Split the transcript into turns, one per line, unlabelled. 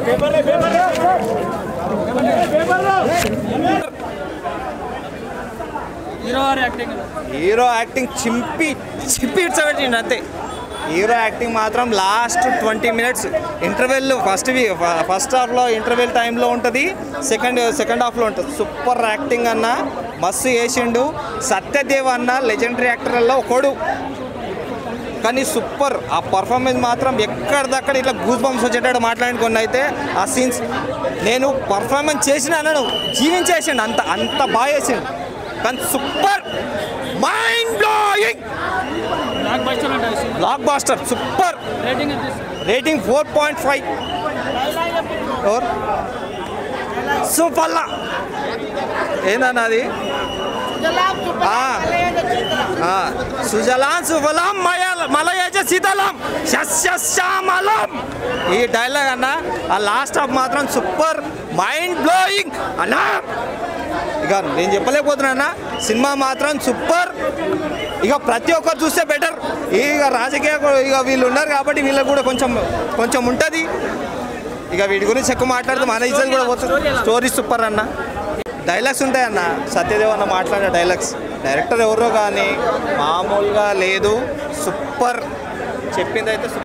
Hero గారి acting
hero acting చింపి చింపి ఇడ్చబెట్టిండు అంతే హీరో యాక్టింగ్ మాత్రం last twenty minutes interval first first హాఫ్లో ఇంటర్వెల్ టైంలో ఉంటుంది సెకండ్ సెకండ్ హాఫ్లో ఉంటుంది సూపర్ యాక్టింగ్ అన్న మస్తు చేసిండు సత్యదేవ్ అన్న లెజెండరీ యాక్టర్లలో ఒకడు కానీ సూపర్ ఆ పర్ఫార్మెన్స్ మాత్రం ఎక్కడిదక్కడ ఇట్లా గూస్ బంప్స్ వచ్చేటట్టు మాట్లాడిన కొన్ని అయితే ఆ సీన్స్ నేను పర్ఫార్మెన్స్ చేసిన అన్నాను జీవించేసిండు అంత అంత బాగా చేసిండు కానీ super mind blowing
blockbuster అంటే సినిమా
బ్లాక్ బాస్టర్ సూపర్
రేటింగ్ ఎంత ఇస్తారు?
రేటింగ్ ఫోర్ పాయింట్ ఫైవ్ ఎవరు సూపల్లా ఏందన్న అది ఆ. ఆ, సుజలాం సుఫలాం మయల్ మలయజ శీతలం శస్యశ్యామలం ఈ డైలాగ్ అన్న ఆ లాస్ట్ హాఫ్ మాత్రం సూపర్ మైండ్ బ్లోయింగ్ అన్నా ఇక నేను చెప్పలేకపోతున్నా అన్న సినిమా మాత్రం సూపర్ ఇక ప్రతి ఒక్కరు చూస్తే బెటర్ ఇక రాజకీయ ఇక వీళ్ళు ఉన్నారు కాబట్టి వీళ్ళకి కూడా కొంచెం కొంచెం ఉంటుంది ఇక వీటి గురించి ఎక్కువ మాట్లాడితే మన ఇజ్జత్ కూడా పోతుంది స్టోరీ సూపర్ అన్న డైలాగ్స్ ఉంటాయన్న సత్యదేవ్ అన్న మాట్లాడే డైలాగ్స్ డైరెక్టర్ ఎవరో కానీ మామూలుగా లేదు సూపర్ చెప్పింది అయితే